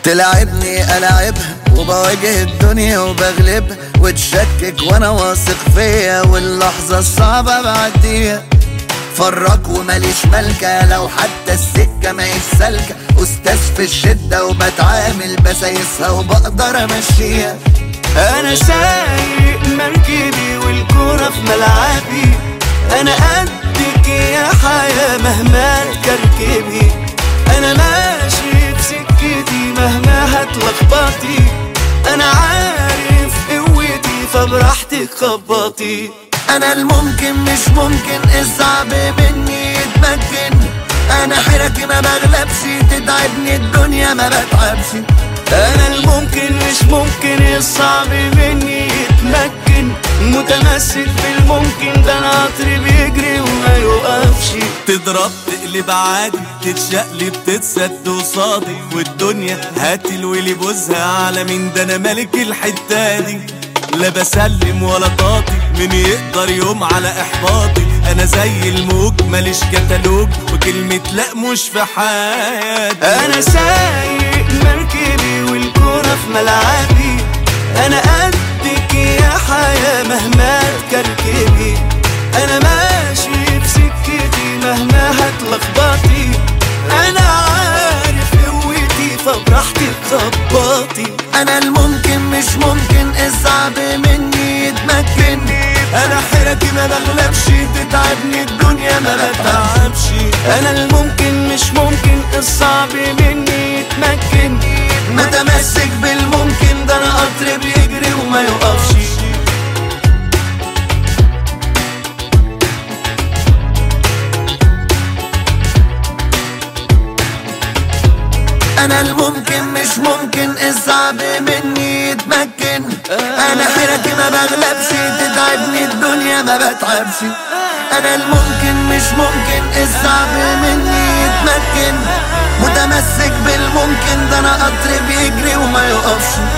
تلعبني ألعبها وبواجه الدنيا وبغلبها وتشكك وانا واثق فيا واللحظة الصعبة بعديها فرق وماليش ملكة لو حتى السكة ما سالكة أستاذ في الشدة وبتعامل بسايسها وبقدر أمشيها انا سايق مركبي والكرة في ملعبي انا قدك يا حياة مهما تركبي انا ماشي بسكتي مهما هتلخبطي انا عارف قوتي فبراحتك خبطي أنا الممكن مش ممكن الصعب مني يتمكن أنا حيرتي ما بغلبش تتعبني الدنيا ما بتعبش انا الممكن مش ممكن الصعب مني يتمكن متمسك بالممكن ده انا قطر بيجري وما يوقفش تضرب تقلب عادي تتشقلب تتسد قصادي والدنيا هات الولي بوزها على مين ده انا ملك الحته دي لا بسلم ولا طاطي مين يقدر يوم على احباطي انا زي الموج ماليش كتالوج وكلمة لا مش في حياتي انا سايق مركبي والكرة في ملعبي انا قدك يا حياة مهما تكركبي انا ماشي بسكتي مهما هتلخبطي انا عارف قوتي فبراحتك خبطي أنا الممكن مش ممكن الصعب مني يتمكن انا حيرتي ما بغلبش تتعبني الدنيا ما بتعبش انا الممكن مش ممكن الصعب مني يتمكن متمسك بالممكن ده أنا قطر بيجري وما يوقفش أنا الممكن مش ممكن الصعب مني يتمكن أنا حيرتي ما بغلبش تتعبني الدنيا ما بتعبش أنا الممكن مش ممكن الصعب مني يتمكن متمسك بالممكن ده أنا قطر بيجري وما يقفش